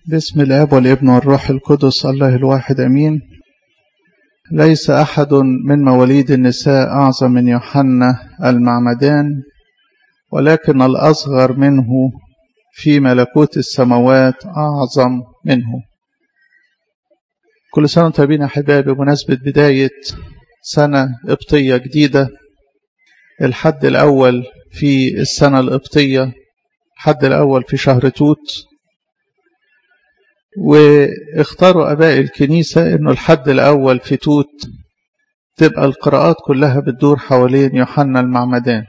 باسم الاب والابن والروح القدس الله الواحد امين ليس احد من مواليد النساء اعظم من يوحنا المعمدان ولكن الاصغر منه في ملكوت السماوات اعظم منه كل سنه وانتم طيبين احبائي بمناسبه بدايه سنه قبطيه جديده الحد الاول في السنه القبطيه الحد الاول في شهر توت واختاروا اباء الكنيسه انه الحد الاول في توت تبقى القراءات كلها بتدور حوالين يوحنا المعمدان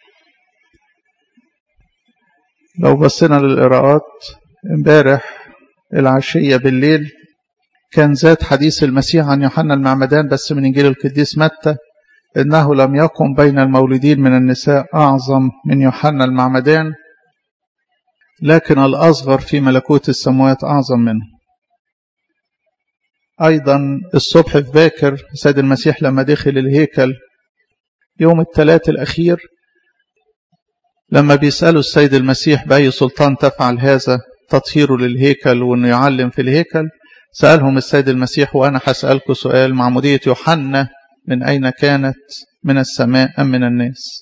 لو بصينا للقراءات امبارح العشيه بالليل كان زاد حديث المسيح عن يوحنا المعمدان بس من انجيل القديس متى انه لم يكن بين المولودين من النساء اعظم من يوحنا المعمدان لكن الأصغر في ملكوت السماوات أعظم منه أيضا الصبح في باكر سيد المسيح لما دخل الهيكل يوم الثلاث الأخير لما بيسألوا السيد المسيح بأي سلطان تفعل هذا تطهيره للهيكل وأنه يعلم في الهيكل سألهم السيد المسيح وأنا هسألكم سؤال معمودية يوحنا من أين كانت من السماء أم من الناس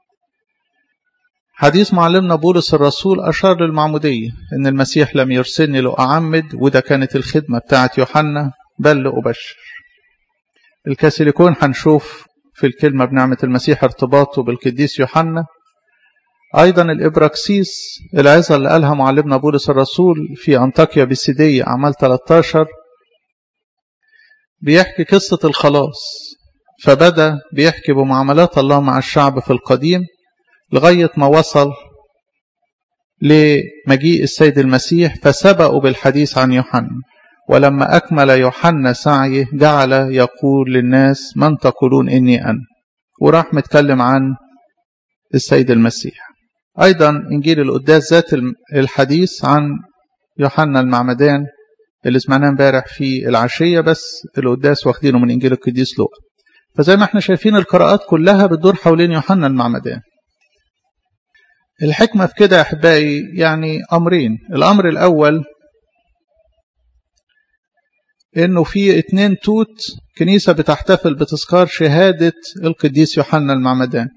حديث معلمنا بولس الرسول أشار للمعمودية إن المسيح لم يرسلني لأعمد وده كانت الخدمة بتاعة يوحنا بل لأبشر الكاثوليكون هنشوف في الكلمة بنعمة المسيح ارتباطه بالقديس يوحنا أيضا الإبراكسيس العظة اللي قالها معلمنا بولس الرسول في أنطاكيا بسيدية أعمال 13 بيحكي قصة الخلاص فبدأ بيحكي بمعاملات الله مع الشعب في القديم لغاية ما وصل لمجيء السيد المسيح فسبقوا بالحديث عن يوحنا ولما أكمل يوحنا سعيه جعل يقول للناس من تقولون إني أنا وراح متكلم عن السيد المسيح أيضا إنجيل القداس ذات الحديث عن يوحنا المعمدان اللي سمعناه امبارح في العشية بس القداس واخدينه من إنجيل القديس لوقا فزي ما احنا شايفين القراءات كلها بتدور حوالين يوحنا المعمدان الحكمة في كده يا أحبائي يعني أمرين الأمر الأول إنه في اتنين توت كنيسة بتحتفل بتذكار شهادة القديس يوحنا المعمدان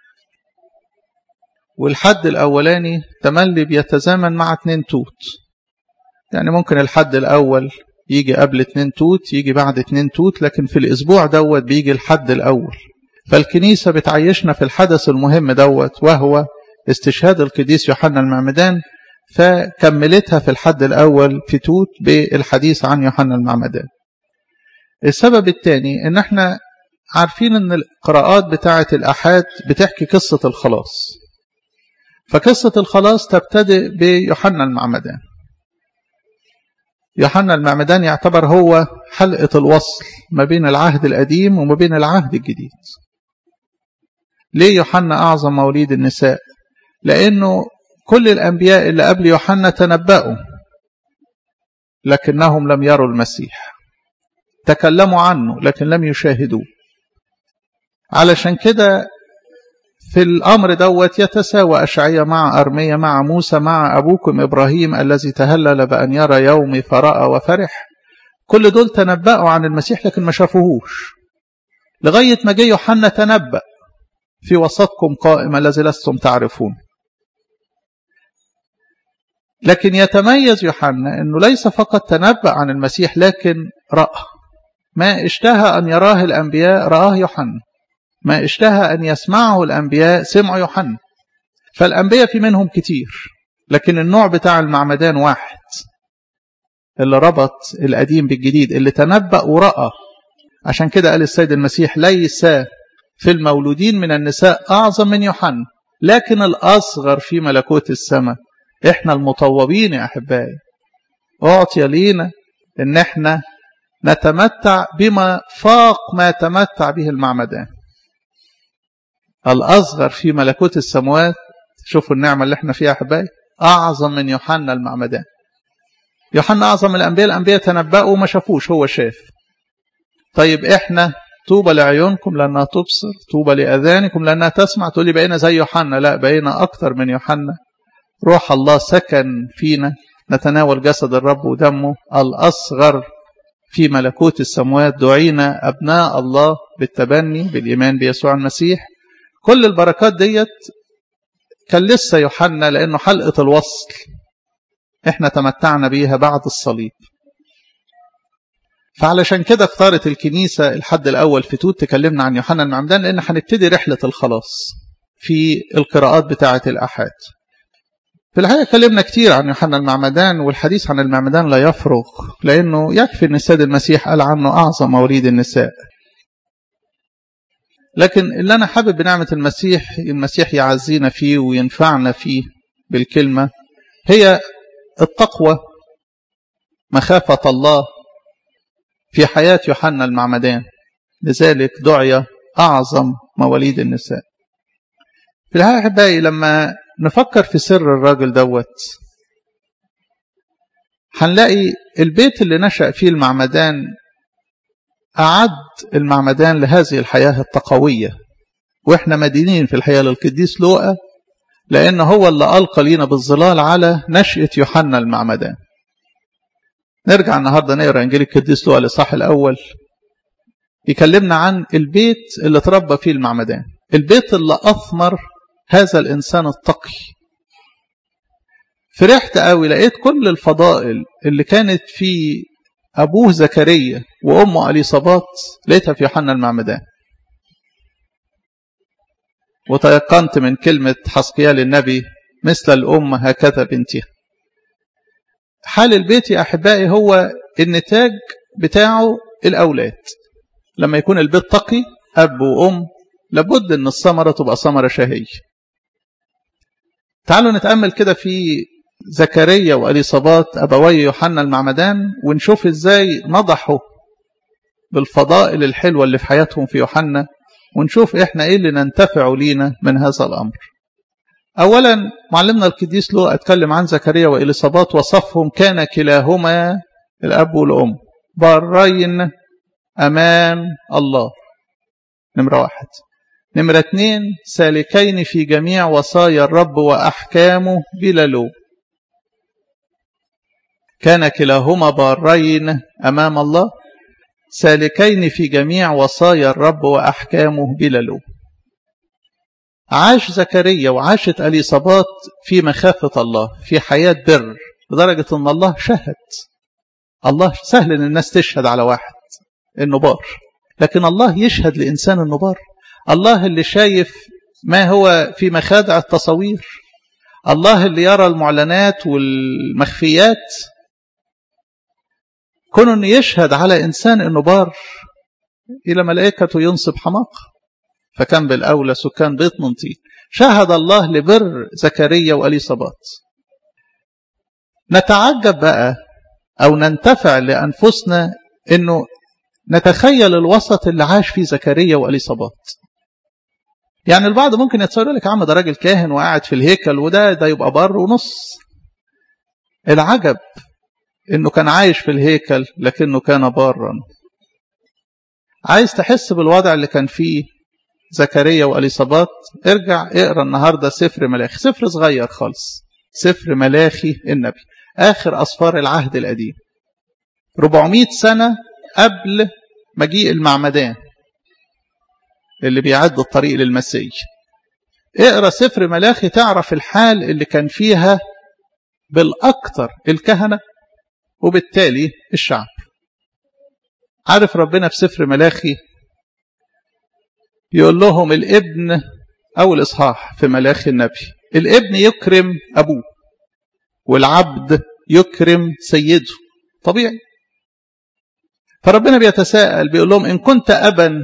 والحد الأولاني تملي بيتزامن مع اتنين توت يعني ممكن الحد الأول يجي قبل اتنين توت يجي بعد اتنين توت لكن في الأسبوع دوت بيجي الحد الأول فالكنيسة بتعيشنا في الحدث المهم دوت وهو استشهاد القديس يوحنا المعمدان فكملتها في الحد الأول في توت بالحديث عن يوحنا المعمدان السبب الثاني ان احنا عارفين ان القراءات بتاعة الأحاد بتحكي قصة الخلاص فقصة الخلاص تبتدئ بيوحنا المعمدان يوحنا المعمدان يعتبر هو حلقة الوصل ما بين العهد القديم وما بين العهد الجديد ليه يوحنا أعظم مواليد النساء لأنه كل الأنبياء اللي قبل يوحنا تنبأوا لكنهم لم يروا المسيح تكلموا عنه لكن لم يشاهدوه علشان كده في الأمر دوت يتساوى أشعية مع أرمية مع موسى مع أبوكم إبراهيم الذي تهلل بأن يرى يومي فرأى وفرح كل دول تنبأوا عن المسيح لكن ما شافوهوش لغاية ما جه يوحنا تنبأ في وسطكم قائم الذي لستم تعرفون لكن يتميز يوحنا أنه ليس فقط تنبأ عن المسيح لكن رأى ما اشتهى أن يراه الأنبياء رآه يوحنا ما اشتهى أن يسمعه الأنبياء سمعوا يوحنا فالأنبياء في منهم كتير لكن النوع بتاع المعمدان واحد اللي ربط القديم بالجديد اللي تنبأ ورأى عشان كده قال السيد المسيح ليس في المولودين من النساء أعظم من يوحنا لكن الأصغر في ملكوت السماء إحنا المطوبين يا أحبائي أعطي لينا إن إحنا نتمتع بما فاق ما تمتع به المعمدان الأصغر في ملكوت السماوات شوفوا النعمة اللي احنا فيها أحبائي أعظم من يوحنا المعمدان يوحنا أعظم الأنبياء الأنبياء تنبأوا وما شافوش هو شاف طيب احنا طوبى لعيونكم لأنها تبصر طوبى لأذانكم لأنها تسمع تقول لي بقينا زي يوحنا لا بقينا أكتر من يوحنا روح الله سكن فينا نتناول جسد الرب ودمه الأصغر في ملكوت السماوات دعينا أبناء الله بالتبني بالإيمان بيسوع المسيح كل البركات ديت كان لسه يوحنا لأنه حلقة الوصل احنا تمتعنا بيها بعد الصليب فعلشان كده اختارت الكنيسة الحد الأول في توت تكلمنا عن يوحنا المعمدان لأن هنبتدي رحلة الخلاص في القراءات بتاعة الأحاد في الحقيقة اتكلمنا كتير عن يوحنا المعمدان والحديث عن المعمدان لا يفرغ لأنه يكفي أن السيد المسيح قال عنه أعظم مواليد النساء لكن اللي أنا حابب بنعمة المسيح المسيح يعزينا فيه وينفعنا فيه بالكلمة هي التقوى مخافة الله في حياة يوحنا المعمدان لذلك دعي أعظم مواليد النساء في الحقيقة أحبائي لما نفكر في سر الراجل دوت هنلاقي البيت اللي نشأ فيه المعمدان أعد المعمدان لهذه الحياة التقوية وإحنا مدينين في الحياة للقديس لوقا لأن هو اللي ألقى لينا بالظلال على نشأة يوحنا المعمدان نرجع النهاردة نقرأ إنجيل القديس لوقا الإصحاح الأول يكلمنا عن البيت اللي تربى فيه المعمدان البيت اللي أثمر هذا الإنسان التقي فرحت قوي لقيت كل الفضائل اللي كانت في أبوه زكريا وأمه أليصابات لقيتها في يوحنا المعمدان وتيقنت من كلمة حسقيال النبي مثل الأم هكذا بنتها حال البيت يا أحبائي هو النتاج بتاعه الأولاد لما يكون البيت تقي أب وأم لابد أن الثمرة تبقى ثمرة شهية تعالوا نتأمل كده في زكريا وأليصابات أبوي يوحنا المعمدان ونشوف إزاي نضحوا بالفضائل الحلوة اللي في حياتهم في يوحنا ونشوف إحنا إيه اللي ننتفع لينا من هذا الأمر أولا معلمنا القديس لو أتكلم عن زكريا وإليصابات وصفهم كان كلاهما الأب والأم بارين أمام الله نمرة واحد نمرة اتنين سالكين في جميع وصايا الرب وأحكامه بلا لوم كان كلاهما بارين أمام الله سالكين في جميع وصايا الرب وأحكامه بلا لوم عاش زكريا وعاشت أليصابات في مخافة الله في حياة بر لدرجة أن الله شهد الله سهل أن الناس تشهد على واحد أنه بار لكن الله يشهد لإنسان أنه بار الله اللي شايف ما هو في مخادع التصوير الله اللي يرى المعلنات والمخفيات كون أن يشهد على إنسان أنه بار إلى ملائكته ينصب حماق فكان بالأولى سكان بيت منطين شهد الله لبر زكريا وأليصابات نتعجب بقى أو ننتفع لأنفسنا أنه نتخيل الوسط اللي عاش فيه زكريا وأليصابات يعني البعض ممكن يتصور لك يا عم ده راجل كاهن وقاعد في الهيكل وده ده يبقى بر ونص العجب انه كان عايش في الهيكل لكنه كان بارا عايز تحس بالوضع اللي كان فيه زكريا واليصابات ارجع اقرا النهارده سفر ملاخي سفر صغير خالص سفر ملاخي النبي اخر اسفار العهد القديم 400 سنه قبل مجيء المعمدان اللي بيعد الطريق للمسيح اقرا سفر ملاخي تعرف الحال اللي كان فيها بالاكثر الكهنه وبالتالي الشعب عارف ربنا في سفر ملاخي يقول لهم الابن أو الإصحاح في ملاخي النبي الابن يكرم أبوه والعبد يكرم سيده طبيعي فربنا بيتساءل بيقول لهم إن كنت أبا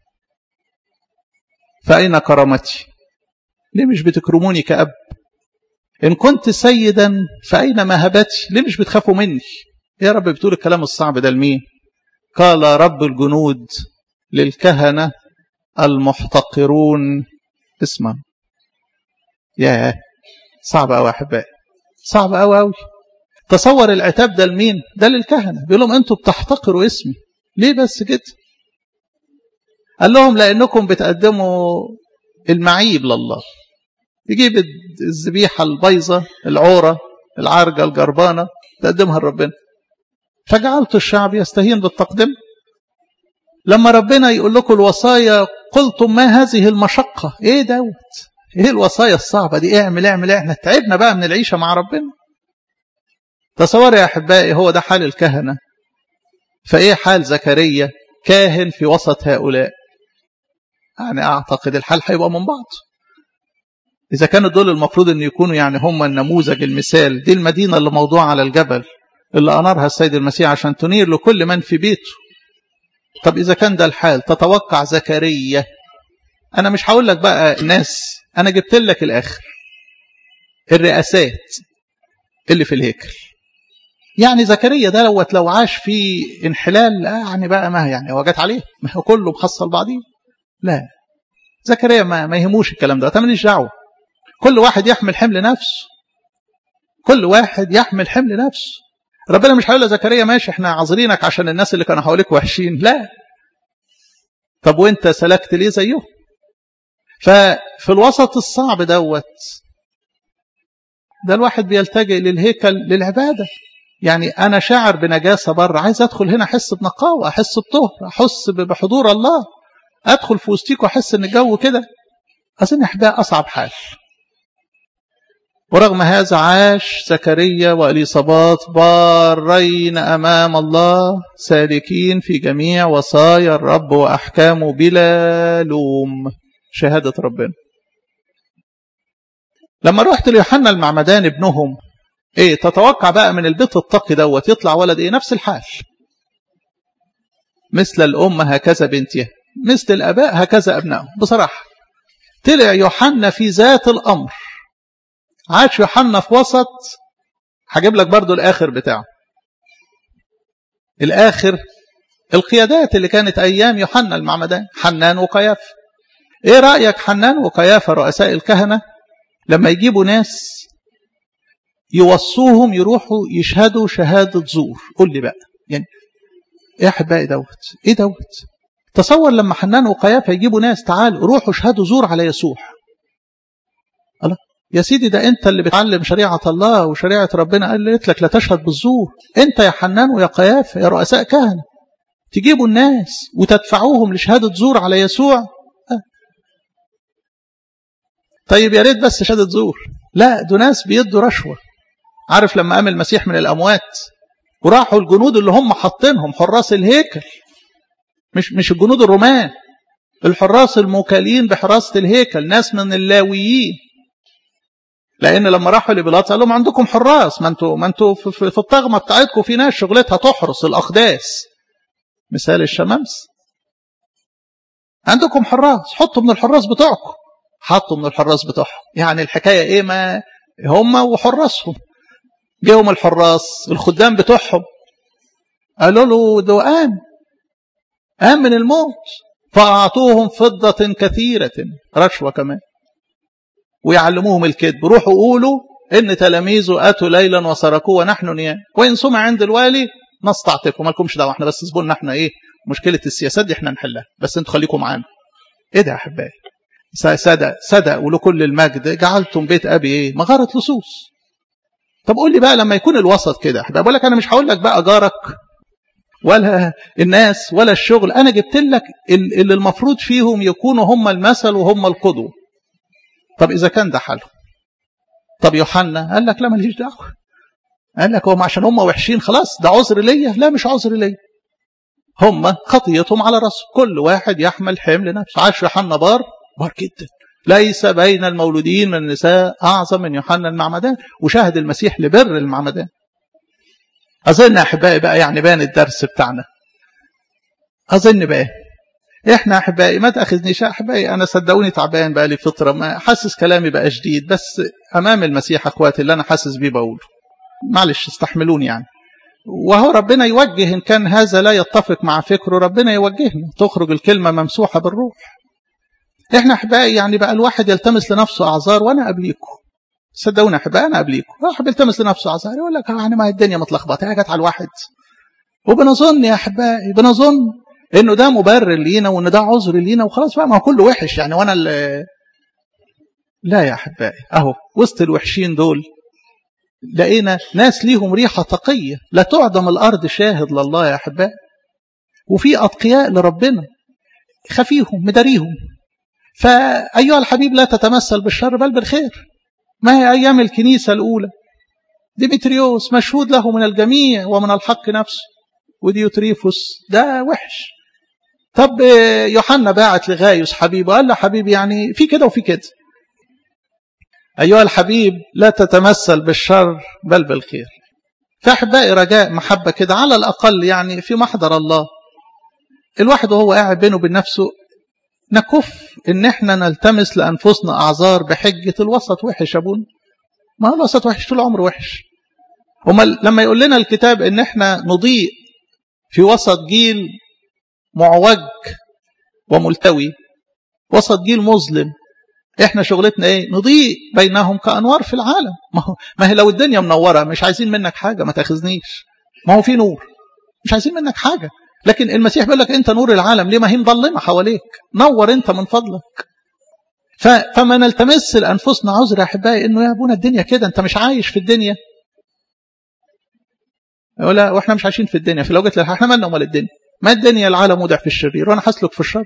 فأين كرامتي ليه مش بتكرموني كأب إن كنت سيدا فأين مهبتي ليه مش بتخافوا مني يا رب بتقول الكلام الصعب ده لمين قال رب الجنود للكهنة المحتقرون اسما يا صعب قوي يا احبائي صعب قوي قوي تصور العتاب ده لمين ده للكهنة بيقول لهم انتوا بتحتقروا اسمي ليه بس كده قال لهم لانكم بتقدموا المعيب لله يجيب الذبيحة البيضة العورة العارجة الجربانة تقدمها لربنا فجعلت الشعب يستهين بالتقديم لما ربنا يقول لكم الوصايا قلتم ما هذه المشقة ايه دوت ايه الوصايا الصعبة دي اعمل اعمل احنا تعبنا بقى من العيشة مع ربنا تصور يا احبائي هو ده حال الكهنة فايه حال زكريا كاهن في وسط هؤلاء يعني اعتقد الحال هيبقى من بعض اذا كانوا دول المفروض ان يكونوا يعني هم النموذج المثال دي المدينة اللي موضوعة على الجبل اللي انارها السيد المسيح عشان تنير لكل من في بيته طب إذا كان ده الحال تتوقع زكريا أنا مش هقول لك بقى ناس أنا جبت لك الآخر الرئاسات اللي في الهيكل يعني زكريا ده لوت لو عاش في انحلال يعني بقى ما يعني هو جت عليه ما هو كله محصل بعضيه لا زكريا ما, ما يهموش الكلام ده ماليش دعوه كل واحد يحمل حمل نفسه كل واحد يحمل حمل نفسه ربنا مش هيقول لزكريا ماشي احنا عاذرينك عشان الناس اللي كانوا حواليك وحشين لا طب وانت سلكت ليه زيهم ففي الوسط الصعب دوت ده الواحد بيلتجئ للهيكل للعبادة يعني أنا شاعر بنجاسة بره عايز أدخل هنا أحس بنقاوة أحس بطهر أحس بحضور الله أدخل في وسطيك وأحس إن الجو كده أظن أحباء أصعب حال ورغم هذا عاش زكريا وإليصابات بارين أمام الله سالكين في جميع وصايا الرب وأحكامه بلا لوم شهادة ربنا لما رحت ليوحنا المعمدان ابنهم ايه تتوقع بقى من البيت التقي دوت يطلع ولد ايه نفس الحال مثل الأم هكذا بنتها مثل الأباء هكذا أبنائهم بصراحة طلع يوحنا في ذات الأمر عاش يوحنا في وسط هجيب لك برضو الآخر بتاعه الآخر القيادات اللي كانت أيام يوحنا المعمدان حنان وقياف إيه رأيك حنان وقيافة رؤساء الكهنة لما يجيبوا ناس يوصوهم يروحوا يشهدوا شهادة زور قول لي بقى يعني ايه احبائي دوت ايه دوت تصور لما حنان وقيافة يجيبوا ناس تعالوا روحوا اشهدوا زور على يسوع الله يا سيدي ده انت اللي بتعلم شريعة الله وشريعة ربنا قالت لك لا تشهد بالزور انت يا حنان ويا قيافة يا رؤساء كهنة تجيبوا الناس وتدفعوهم لشهادة زور على يسوع أه. طيب يا ريت بس شهادة زور لا دول ناس بيدوا رشوة عارف لما قام المسيح من الأموات وراحوا الجنود اللي هم حاطينهم حراس الهيكل مش مش الجنود الرومان الحراس الموكلين بحراسة الهيكل ناس من اللاويين لأن لما راحوا لبيلاطس قال لهم عندكم حراس ما انتوا ما انتوا في, في, في الطغمة بتاعتكم في ناس شغلتها تحرس الأقداس مثال الشمامس عندكم حراس حطوا من الحراس بتوعكم حطوا من الحراس بتوعهم يعني الحكاية ايه ما هم وحراسهم جاهم الحراس الخدام بتوعهم قالوا له ده قام قام من الموت فأعطوهم فضة كثيرة رشوة كمان ويعلموهم الكذب روحوا قولوا إن تلاميذه أتوا ليلا وسرقوه ونحن نيام وإن سمع عند الوالي نستعطفكم مالكمش دعوة احنا بس زبوننا احنا ايه مشكلة السياسات دي احنا نحلها بس انتوا خليكم معانا ايه ده يا احبائي صدق صدق ولكل المجد جعلتم بيت ابي ايه مغارة لصوص طب قول لي بقى لما يكون الوسط كده احبائي بقول لك انا مش هقول لك بقى جارك ولا الناس ولا الشغل انا جبت لك اللي المفروض فيهم يكونوا هم المثل وهم القدوه طب اذا كان ده حاله طب يوحنا قال لك لا ماليش دعوه قال لك هم عشان هم وحشين خلاص ده عذر ليا لا مش عذر ليا هم خطيتهم على راسه كل واحد يحمل حمل نفسه عاش يوحنا بار بار جدا ليس بين المولودين من النساء اعظم من يوحنا المعمدان وشاهد المسيح لبر المعمدان اظن احبائي بقى يعني بان الدرس بتاعنا اظن بقى احنا احبائي ما تاخذنيش احبائي انا صدقوني تعبان بقى لي فتره ما حاسس كلامي بقى شديد بس امام المسيح اخواتي اللي انا حاسس بيه بقوله معلش استحملوني يعني وهو ربنا يوجه إن كان هذا لا يتفق مع فكره ربنا يوجهنا تخرج الكلمة ممسوحة بالروح احنا احبائي يعني بقى الواحد يلتمس لنفسه اعذار وانا قبليكم صدقوني احبائي انا قبليكم واحد بيلتمس لنفسه اعذار يقول لك يعني ما الدنيا متلخبطه هي جت على الواحد وبنظن يا احبائي بنظن انه ده مبرر لينا وان ده عذر لينا وخلاص بقى ما هو كله وحش يعني وانا اللي لا يا احبائي اهو وسط الوحشين دول لقينا ناس ليهم ريحة تقية لا تعدم الأرض شاهد لله يا أحباء وفي أتقياء لربنا خفيهم مداريهم فأيها الحبيب لا تتمثل بالشر بل بالخير ما هي أيام الكنيسة الأولى ديمتريوس مشهود له من الجميع ومن الحق نفسه وديوتريفوس ده وحش طب يوحنا باعت لغايوس حبيبه قال له حبيبي يعني في كده وفي كده أيها الحبيب لا تتمثل بالشر بل بالخير فأحبائي رجاء محبة كده على الأقل يعني في محضر الله الواحد وهو قاعد بينه وبين نفسه نكف ان احنا نلتمس لانفسنا اعذار بحجه الوسط وحش ابونا ما هو الوسط وحش طول عمره وحش هما لما يقول لنا الكتاب ان احنا نضيء في وسط جيل معوج وملتوي وسط جيل مظلم احنا شغلتنا ايه نضيء بينهم كانوار في العالم ما هو ما هي لو الدنيا منوره مش عايزين منك حاجه ما تاخذنيش ما هو في نور مش عايزين منك حاجه لكن المسيح بيقول لك انت نور العالم ليه ما هي مظلمه حواليك نور انت من فضلك فما نلتمس لانفسنا عذر يا احبائي انه يا ابونا الدنيا كده انت مش عايش في الدنيا ولا واحنا مش عايشين في الدنيا في لو جيت احنا مالنا ومال الدنيا ما الدنيا العالم وضع في الشرير وانا حاسلك في الشر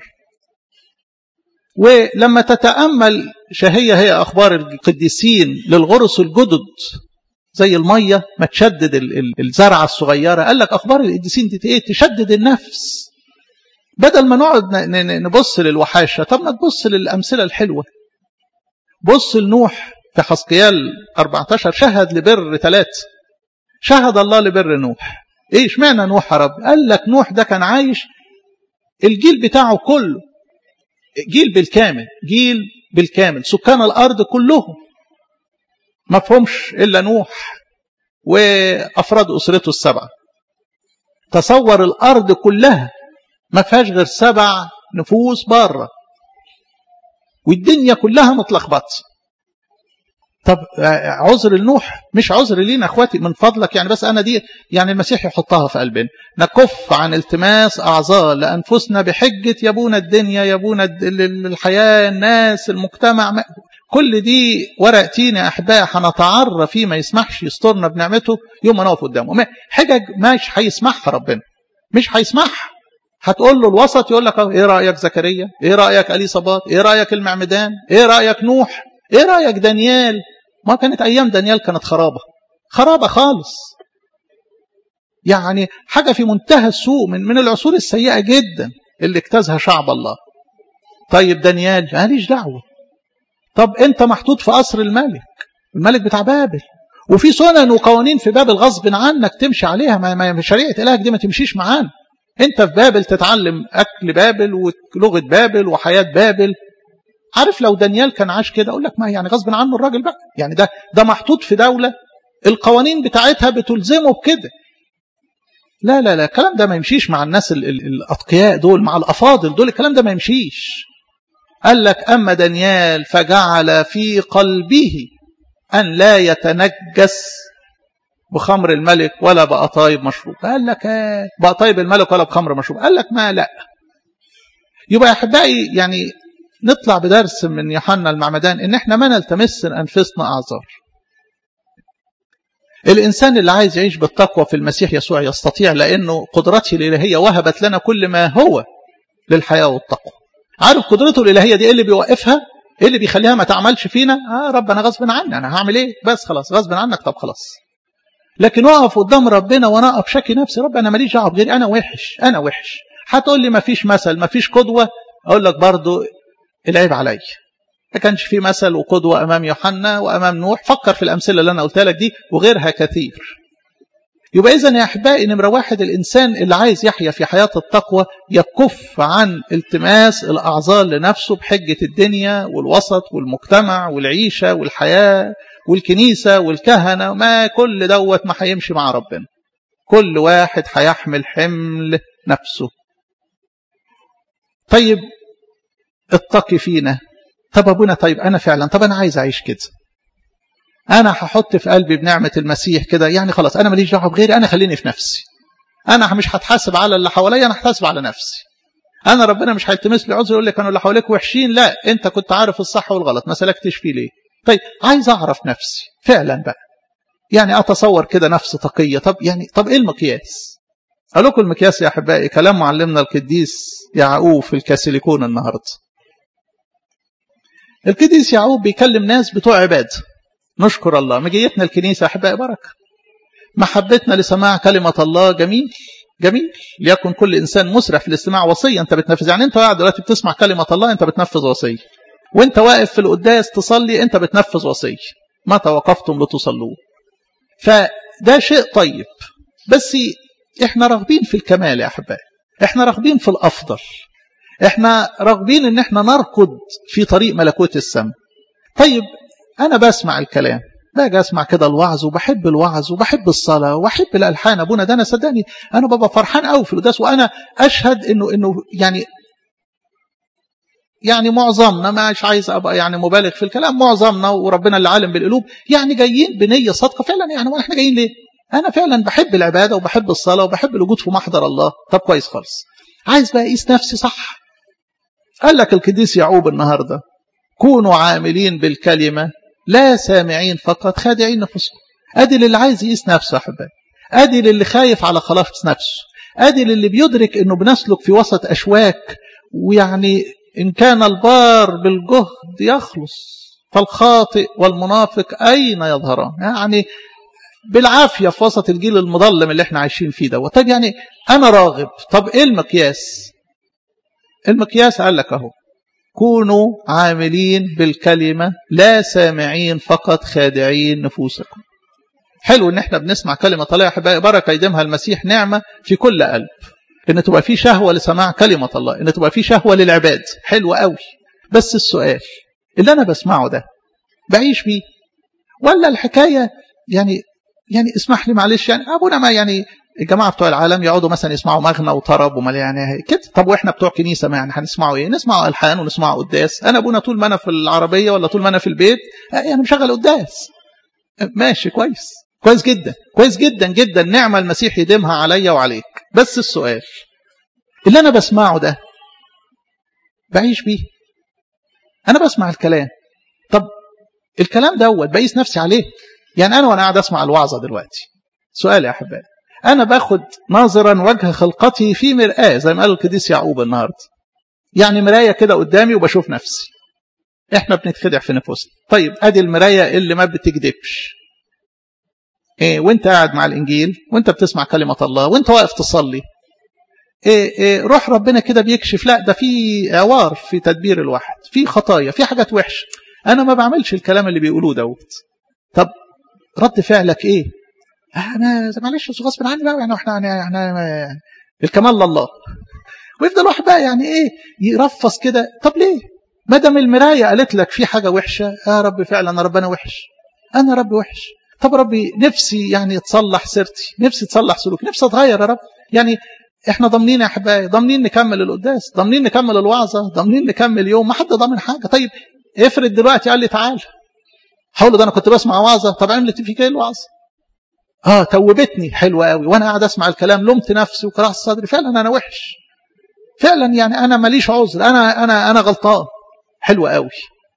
ولما تتامل شهيه هي اخبار القديسين للغرس الجدد زي الميه ما تشدد الزرعه الصغيره قال لك اخبار القديسين دي ايه تشدد النفس بدل ما نقعد نبص للوحاشه طب ما تبص للامثله الحلوه بص لنوح في حسقيال 14 شهد لبر ثلاثه شهد الله لبر نوح ايه اشمعنى نوح يا رب قال لك نوح ده كان عايش الجيل بتاعه كله جيل بالكامل جيل بالكامل سكان الارض كلهم ما فهمش الا نوح وافراد اسرته السبعه تصور الارض كلها ما فيهاش غير سبع نفوس بره والدنيا كلها متلخبطه طب عذر لنوح مش عذر لينا اخواتي من فضلك يعني بس انا دي يعني المسيح يحطها في قلبنا نكف عن التماس اعذار لانفسنا بحجه يبونا الدنيا يبونا الحياه الناس المجتمع كل دي ورق تين يا احباء هنتعرى فيه ما يسمحش يسترنا بنعمته يوم ما نقف قدامه حجج مش هيسمحها ربنا مش هيسمحها هتقول له الوسط يقول لك ايه رايك زكريا ايه رايك اليصابات ايه رايك المعمدان ايه رايك نوح ايه رايك دانيال ما كانت ايام دانيال كانت خرابه خرابه خالص يعني حاجه في منتهى السوء من من العصور السيئه جدا اللي اجتازها شعب الله طيب دانيال ماليش دعوه طب انت محطوط في قصر الملك الملك بتاع بابل وفي سنن وقوانين في بابل غصب عنك تمشي عليها ما شريعه الهك دي ما تمشيش معانا انت في بابل تتعلم اكل بابل ولغه بابل وحياه بابل عارف لو دانيال كان عاش كده اقول لك ما يعني غصب عنه الراجل بقى يعني ده ده محطوط في دوله القوانين بتاعتها بتلزمه بكده لا لا لا الكلام ده ما يمشيش مع الناس ال ال الاتقياء دول مع الافاضل دول الكلام ده ما يمشيش قال لك اما دانيال فجعل في قلبه ان لا يتنجس بخمر الملك ولا بقطايب مشروب قال لك آه بقطايب الملك ولا بخمر مشروب قال لك ما لا يبقى يا احبائي يعني نطلع بدرس من يوحنا المعمدان ان احنا ما نلتمس انفسنا اعذار الانسان اللي عايز يعيش بالتقوى في المسيح يسوع يستطيع لانه قدرته الالهيه وهبت لنا كل ما هو للحياه والتقوى عارف قدرته الالهيه دي ايه اللي بيوقفها ايه اللي بيخليها ما تعملش فينا اه رب انا غصب عني انا هعمل ايه بس خلاص غصب عنك طب خلاص لكن اقف قدام ربنا وانا اقف شكي نفسي رب انا ماليش دعوه بغيري انا وحش انا وحش هتقول لي ما فيش مثل ما فيش قدوه اقول لك برضو العيب عليا ما كانش في مثل وقدوة أمام يوحنا وأمام نوح فكر في الأمثلة اللي أنا قلتها لك دي وغيرها كثير يبقى إذا يا أحبائي نمرة واحد الإنسان اللي عايز يحيا في حياة التقوى يكف عن التماس الأعذار لنفسه بحجة الدنيا والوسط والمجتمع والعيشة والحياة والكنيسة والكهنة ما كل دوت ما هيمشي مع ربنا كل واحد هيحمل حمل نفسه طيب اتقي فينا طب ابونا طيب انا فعلا طب انا عايز اعيش كده انا هحط في قلبي بنعمه المسيح كده يعني خلاص انا ماليش دعوه بغيري انا خليني في نفسي انا مش هتحاسب على اللي حواليا انا هتحاسب على نفسي انا ربنا مش هيلتمس لي عذر يقول لك كانوا اللي حواليك وحشين لا انت كنت عارف الصح والغلط ما سلكتش فيه ليه طيب عايز اعرف نفسي فعلا بقى يعني أتصور كده نفس تقية طب يعني طب إيه المقياس أقول لكم المقياس يا أحبائي كلام معلمنا القديس يعقوب في الكاسيليكون النهاردة القديس يعقوب بيكلم ناس بتوع عباد نشكر الله مجيتنا الكنيسة يا أحبائي بركة محبتنا لسماع كلمة الله جميل جميل ليكن كل إنسان مسرع في الاستماع وصية أنت بتنفذ يعني أنت قاعد دلوقتي بتسمع كلمة الله أنت بتنفذ وصية وأنت واقف في القداس تصلي أنت بتنفذ وصية متى وقفتم لتصلوا فده شيء طيب بس احنا راغبين في الكمال يا أحبائي احنا راغبين في الأفضل احنا راغبين ان احنا نركض في طريق ملكوت السماء طيب انا بسمع الكلام باجي اسمع كده الوعظ وبحب الوعظ وبحب الصلاه وبحب الالحان ابونا ده انا صدقني انا ببقى فرحان قوي في القداس وانا اشهد انه انه يعني يعني معظمنا مش عايز ابقى يعني مبالغ في الكلام معظمنا وربنا اللي عالم بالقلوب يعني جايين بنيه صادقه فعلا يعني احنا جايين ليه؟ انا فعلا بحب العباده وبحب الصلاه وبحب الوجود في محضر الله طب كويس خالص عايز بقى اقيس نفسي صح قال لك القديس يعقوب النهارده كونوا عاملين بالكلمه لا سامعين فقط خادعين نفسهم ادي اللي عايز يقيس نفسه يا احبائي ادي اللي خايف على خلاص نفسه ادي اللي بيدرك انه بنسلك في وسط اشواك ويعني ان كان البار بالجهد يخلص فالخاطئ والمنافق اين يظهران يعني بالعافيه في وسط الجيل المظلم اللي احنا عايشين فيه ده طيب يعني انا راغب طب ايه المقياس المقياس قال لك اهو كونوا عاملين بالكلمة لا سامعين فقط خادعين نفوسكم حلو ان احنا بنسمع كلمة الله يا احبائي بركة يديمها المسيح نعمة في كل قلب ان تبقى في شهوة لسماع كلمة الله ان تبقى في شهوة للعباد حلو قوي بس السؤال اللي انا بسمعه ده بعيش بيه ولا الحكاية يعني يعني اسمح لي معلش يعني ابونا ما يعني الجماعه بتوع العالم يقعدوا مثلا يسمعوا مغنى وطرب وما يعني كده طب واحنا بتوع كنيسه ما يعني هنسمعوا ايه؟ نسمعوا الحان ونسمعوا قداس انا ابونا طول ما انا في العربيه ولا طول ما انا في البيت يعني مشغل قداس ماشي كويس كويس جدا كويس جدا جدا نعمه المسيح يديمها عليا وعليك بس السؤال اللي انا بسمعه ده بعيش بيه انا بسمع الكلام طب الكلام دوت بقيس نفسي عليه يعني انا وانا قاعد اسمع الوعظه دلوقتي سؤال يا احبائي أنا باخد ناظرا وجه خلقتي في مرآة زي ما قال القديس يعقوب النهاردة يعني مراية كده قدامي وبشوف نفسي احنا بنتخدع في نفوسنا طيب ادي المراية اللي ما بتكذبش إيه وانت قاعد مع الانجيل وانت بتسمع كلمة الله وانت واقف تصلي إيه إيه روح ربنا كده بيكشف لا ده في عوار في تدبير الواحد في خطايا في حاجات وحشة انا ما بعملش الكلام اللي بيقولوه دوت طب رد فعلك ايه انا معلش غصب عني بقى يعني احنا احنا الكمال لله ويفضل واحد بقى يعني ايه يرفص كده طب ليه ما دام المرايه قالت لك في حاجه وحشه يا رب فعلا ربنا وحش انا رب وحش طب ربي نفسي يعني تصلح سيرتي نفسي تصلح سلوك نفسي اتغير يا رب يعني احنا ضامنين يا احبائي ضامنين نكمل القداس ضامنين نكمل الوعظه ضامنين نكمل يوم ما حد ضامن حاجه طيب افرض دلوقتي قال لي تعال هقول ده انا كنت بسمع وعظه طب عملت فيك ايه الوعظه اه توبتني حلوه قوي وانا قاعد اسمع الكلام لمت نفسي وكرهت صدري فعلا انا وحش فعلا يعني انا ماليش عذر انا انا انا غلطان حلوه قوي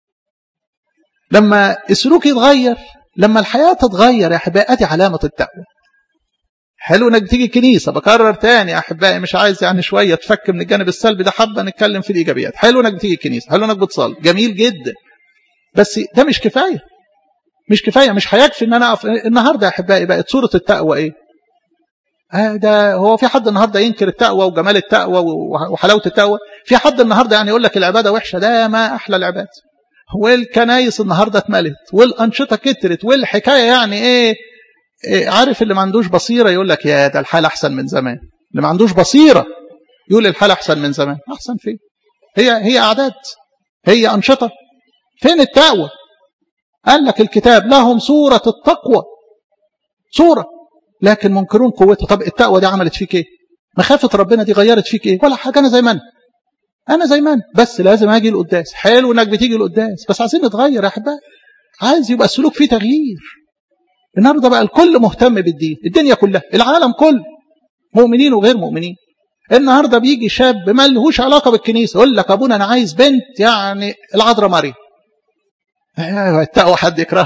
لما السلوك يتغير لما الحياه تتغير يا احبائي ادي علامه التقوى حلو انك بتيجي الكنيسه بكرر تاني يا احبائي مش عايز يعني شويه تفك من الجانب السلبي ده حابه نتكلم في الايجابيات حلو انك بتيجي الكنيسه حلو انك بتصلي جميل جدا بس ده مش كفايه مش كفايه مش هيكفي ان انا أقف النهارده يا احبائي بقت صوره التقوى ايه؟ آه ده هو في حد النهارده ينكر التقوى وجمال التقوى وحلاوه التقوى؟ في حد النهارده يعني يقول لك العباده وحشه ده ما احلى العباد. والكنايس النهارده اتملت والانشطه كترت والحكايه يعني ايه, إيه عارف اللي ما عندوش بصيره يقول لك يا ده الحال احسن من زمان. اللي ما عندوش بصيره يقول الحال احسن من زمان. احسن فين؟ هي هي اعداد هي انشطه فين التقوى؟ قال لك الكتاب لهم صورة التقوى صورة لكن منكرون قوتها طب التقوى دي عملت فيك ايه مخافة ربنا دي غيرت فيك ايه ولا حاجة انا زي ما انا انا زي ما انا بس لازم اجي القداس حلو انك بتيجي القداس بس عايزين نتغير يا احبائي عايز يبقى السلوك فيه تغيير النهارده بقى الكل مهتم بالدين الدنيا كلها العالم كله مؤمنين وغير مؤمنين النهارده بيجي شاب ما لهوش علاقه بالكنيسه يقول لك ابونا انا عايز بنت يعني العذراء مريم التقوى حد يكرهها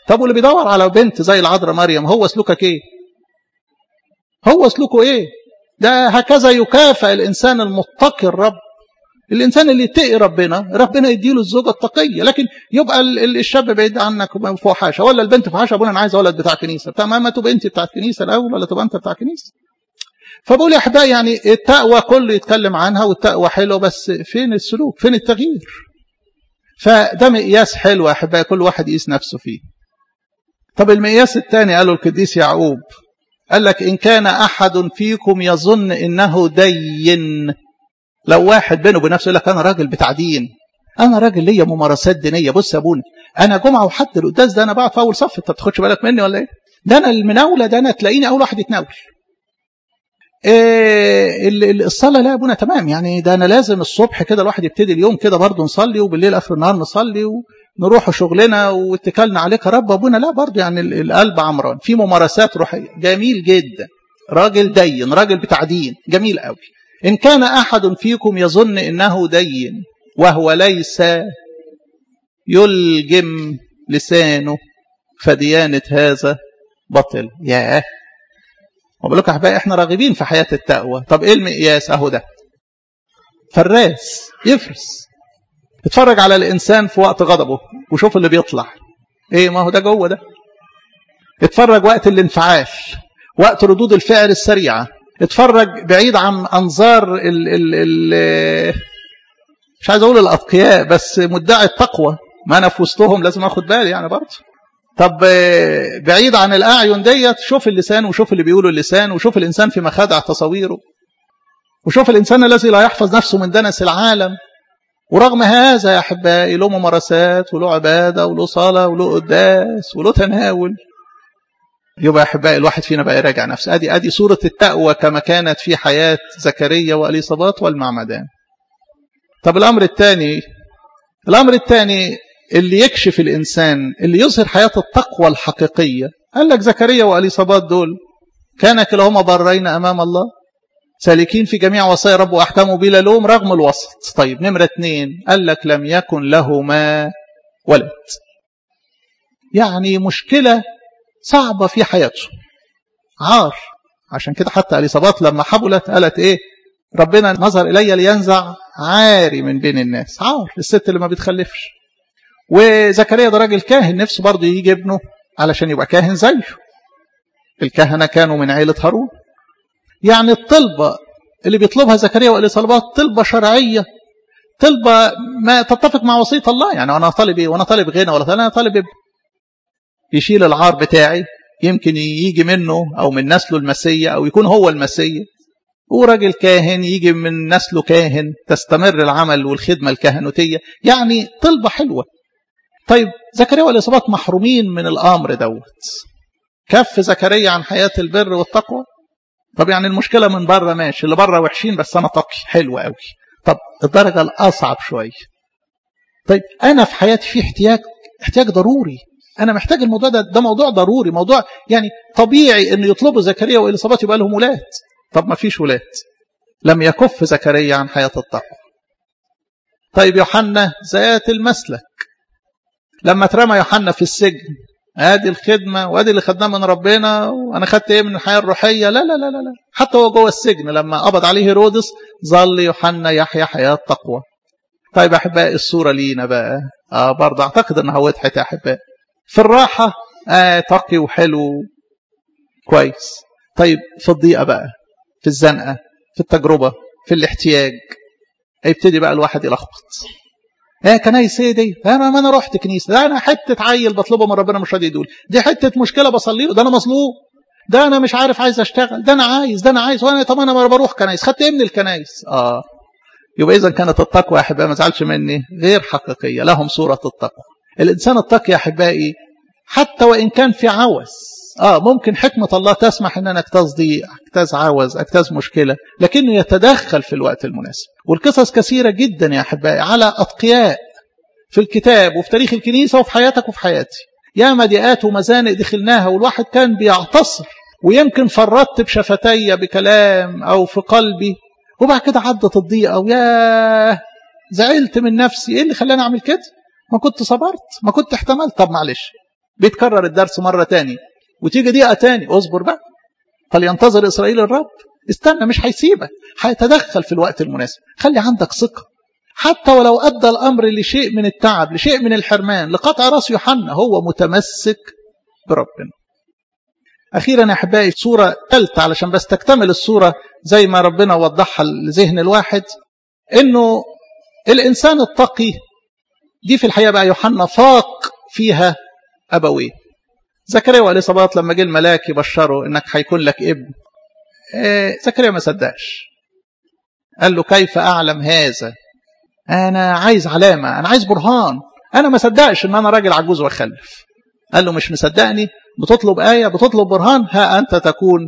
طب واللي بيدور على بنت زي العذراء مريم هو سلوكك ايه هو سلوكه ايه ده هكذا يكافئ الانسان المتقي الرب الانسان اللي يتقي ربنا ربنا يديله الزوجه التقيه لكن يبقى الشاب بعيد عنك فحاشه ولا البنت فحاشه ابونا انا عايز ولد بتاع كنيسه بتاع ما تبقى انت بتاع كنيسه الاول ولا تبقى انت بتاع كنيسه فبقول يا احبائي يعني التقوى كله يتكلم عنها والتقوى حلوه بس فين السلوك فين التغيير فده مقياس حلو يا احبائي كل واحد يقيس نفسه فيه طب المقياس الثاني قاله القديس يعقوب قال لك ان كان احد فيكم يظن انه دين لو واحد بينه وبين نفسه يقول لك انا راجل بتاع دين انا راجل ليا ممارسات دينيه بص يا ابونا انا جمعه وحد القداس ده انا بقعد في اول صف انت بتاخدش بالك مني ولا ايه ده انا المناوله ده انا تلاقيني اول واحد يتناول إيه الصلاة لا يا ابونا تمام يعني ده أنا لازم الصبح كده الواحد يبتدي اليوم كده برضه نصلي وبالليل آخر النهار نصلي ونروح شغلنا واتكلنا عليك يا رب أبونا لا برضه يعني القلب عمران في ممارسات روحية جميل جدا راجل دين راجل بتاع دين جميل قوي إن كان أحد فيكم يظن إنه دين وهو ليس يلجم لسانه فديانة هذا بطل ياه وبقول لكم احبائي احنا راغبين في حياه التقوى طب ايه المقياس اهو ده فراس يفرس اتفرج على الانسان في وقت غضبه وشوف اللي بيطلع ايه ما هو ده جوه ده اتفرج وقت الانفعال وقت ردود الفعل السريعه اتفرج بعيد عن انظار ال ال ال مش عايز اقول الاتقياء بس مدعي التقوى ما انا في وسطهم لازم اخد بالي يعني برضه طب بعيد عن الأعين ديت شوف اللسان وشوف اللي بيقوله اللسان وشوف الإنسان في مخادع تصاويره وشوف الإنسان الذي لا يحفظ نفسه من دنس العالم ورغم هذا يا أحبائي له ممارسات وله عبادة وله صلاة وله قداس وله تناول يبقى يا أحبائي الواحد فينا بقى يراجع نفسه أدي أدي صورة التقوى كما كانت في حياة زكريا وأليصابات والمعمدان طب الأمر الثاني الأمر الثاني اللي يكشف الإنسان اللي يظهر حياة التقوى الحقيقية قال لك زكريا وأليصابات دول كان كلاهما برين أمام الله سالكين في جميع وصايا رب وأحكامه بلا لوم رغم الوسط طيب نمرة اتنين قال لك لم يكن لهما ولد يعني مشكلة صعبة في حياته عار عشان كده حتى أليصابات لما حبلت قالت إيه ربنا نظر إلي لينزع عاري من بين الناس عار الست اللي ما بتخلفش وزكريا ده راجل كاهن نفسه برضه يجي ابنه علشان يبقى كاهن زيه الكهنة كانوا من عيلة هارون يعني الطلبة اللي بيطلبها زكريا والإصابات طلبة شرعية طلبة ما تتفق مع وصية الله يعني أنا طالب إيه وأنا طالب غنى ولا أنا طالب ابن يشيل العار بتاعي يمكن يجي منه أو من نسله المسية أو يكون هو المسية وراجل كاهن يجي من نسله كاهن تستمر العمل والخدمة الكهنوتية يعني طلبة حلوة طيب زكريا والإصابات محرومين من الأمر دوت كف زكريا عن حياة البر والتقوى طب يعني المشكلة من بره ماشي اللي بره وحشين بس أنا تقي حلو قوي طب الدرجة الأصعب شوية طيب أنا في حياتي في احتياج احتياج ضروري أنا محتاج الموضوع ده ده موضوع ضروري موضوع يعني طبيعي إن يطلبوا زكريا والإصابات يبقى لهم ولاد طب ما فيش ولاد لم يكف زكريا عن حياة التقوى طيب يوحنا ذات المسلك لما اترمى يوحنا في السجن ادي الخدمة وادي اللي خدناه من ربنا وانا خدت ايه من الحياة الروحية لا لا لا لا, لا. حتى هو جوه السجن لما قبض عليه هيرودس ظل يوحنا يحيا حياة تقوى طيب احبائي الصورة لينا بقى اه برضه اعتقد انها وضحت يا احبائي في الراحة آه تقي وحلو كويس طيب في الضيقة بقى في الزنقة في التجربة في الاحتياج هيبتدي بقى الواحد يلخبط ايه كنايس ايه دي انا ما انا رحت كنيسه ده انا حته عيل بطلبه من ربنا مش راضي يدول دي حته مشكله بصلي له ده انا مظلوم ده انا مش عارف عايز اشتغل ده انا عايز ده انا عايز وانا طب انا بروح كنايس خدت ايه من الكنايس اه يبقى اذا كانت التقوى يا احبائي ما تزعلش مني غير حقيقيه لهم صوره التقوى الانسان التقي يا احبائي حتى وان كان في عوز اه ممكن حكمه الله تسمح ان انا اجتاز ضيق اجتاز عوز اجتاز مشكله لكنه يتدخل في الوقت المناسب والقصص كثيره جدا يا احبائي على اتقياء في الكتاب وفي تاريخ الكنيسه وفي حياتك وفي حياتي يا مضيقات ومزانق دخلناها والواحد كان بيعتصر ويمكن فردت بشفتي بكلام او في قلبي وبعد كده عدت الضيقه وياه زعلت من نفسي ايه اللي خلاني اعمل كده ما كنت صبرت ما كنت احتملت طب معلش بيتكرر الدرس مرة تاني وتيجي دقيقة تاني اصبر بقى فلينتظر إسرائيل الرب استنى مش هيسيبك هيتدخل في الوقت المناسب خلي عندك ثقة حتى ولو أدى الأمر لشيء من التعب لشيء من الحرمان لقطع رأس يوحنا هو متمسك بربنا أخيرا يا أحبائي صورة ثالثة علشان بس تكتمل الصورة زي ما ربنا وضحها لذهن الواحد إنه الإنسان التقي دي في الحقيقة بقى يوحنا فاق فيها أبويه زكريا واليصابات لما جه الملاك يبشره انك هيكون لك ابن إيه زكريا ما صدقش قال له كيف اعلم هذا انا عايز علامه انا عايز برهان انا ما صدقش ان انا راجل عجوز واخلف قال له مش مصدقني بتطلب ايه بتطلب برهان ها انت تكون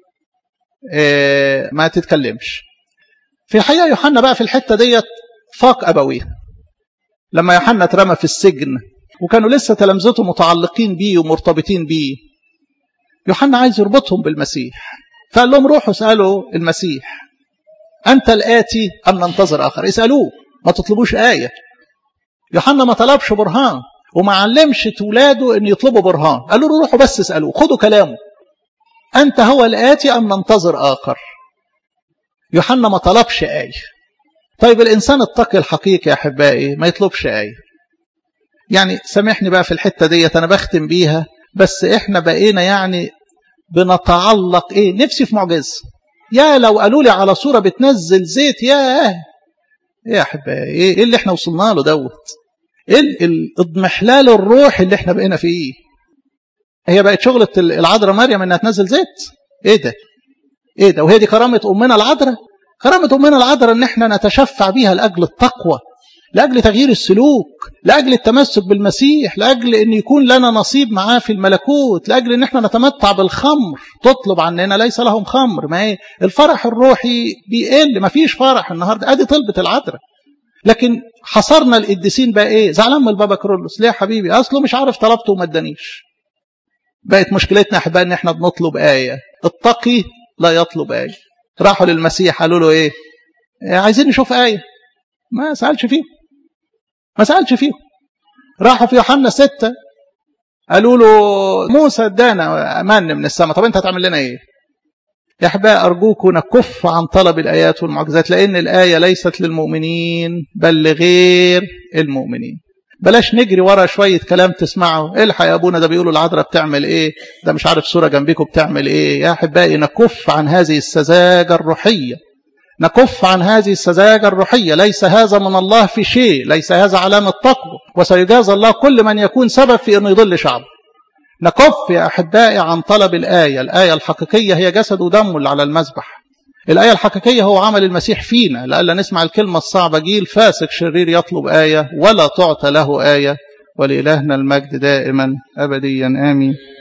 إيه ما تتكلمش في الحقيقه يوحنا بقى في الحته ديت فاق ابويه لما يوحنا اترمى في السجن وكانوا لسه تلامذته متعلقين بيه ومرتبطين بيه يوحنا عايز يربطهم بالمسيح فقال لهم روحوا اسألوا المسيح أنت الآتي أم ننتظر آخر اسألوه ما تطلبوش آية يوحنا ما طلبش برهان وما علمش تولاده أن يطلبوا برهان قالوا له روحوا بس اسألوه خدوا كلامه أنت هو الآتي أم ننتظر آخر يوحنا ما طلبش آية طيب الإنسان التقي الحقيقي يا أحبائي ما يطلبش آية يعني سامحني بقى في الحتة ديت أنا بختم بيها بس إحنا بقينا يعني بنتعلق إيه نفسي في معجزة يا لو قالوا لي على صورة بتنزل زيت يا يا أحبائي إيه اللي إحنا وصلنا له دوت إيه الاضمحلال الروح اللي إحنا بقينا فيه هي بقت شغلة العذراء مريم إنها تنزل زيت إيه ده إيه ده وهي دي كرامة أمنا العذراء كرامة أمنا العذراء إن إحنا نتشفع بيها لأجل التقوى لأجل تغيير السلوك لأجل التمسك بالمسيح لأجل أن يكون لنا نصيب معاه في الملكوت لأجل أن احنا نتمتع بالخمر تطلب عننا ليس لهم خمر ما هي الفرح الروحي بيقل ما فيش فرح النهاردة أدي طلبة العذراء لكن حصرنا القديسين بقى ايه زعلان من البابا كرولوس ليه يا حبيبي اصله مش عارف طلبته وما ادانيش بقت مشكلتنا احبائي ان احنا بنطلب ايه التقي لا يطلب ايه راحوا للمسيح قالوا له ايه عايزين نشوف ايه ما سالش فيه ما سألش فيهم راحوا في يوحنا ستة قالوا له موسى ادانا أمان من السماء طب انت هتعمل لنا ايه يا احبائي ارجوكم نكف عن طلب الايات والمعجزات لان الايه ليست للمؤمنين بل لغير المؤمنين بلاش نجري ورا شويه كلام تسمعه الحق يا ابونا ده بيقولوا العذراء بتعمل ايه ده مش عارف صوره جنبكم بتعمل ايه يا احبائي نكف عن هذه السذاجه الروحيه نكف عن هذه السذاجة الروحية ليس هذا من الله في شيء ليس هذا علامة تقوى وسيجازى الله كل من يكون سبب في أنه يضل شعبه نكف يا أحبائي عن طلب الآية الآية الحقيقية هي جسد ودم اللي على المذبح الآية الحقيقية هو عمل المسيح فينا لألا نسمع الكلمة الصعبة جيل فاسق شرير يطلب آية ولا تعطى له آية ولإلهنا المجد دائما أبديا آمين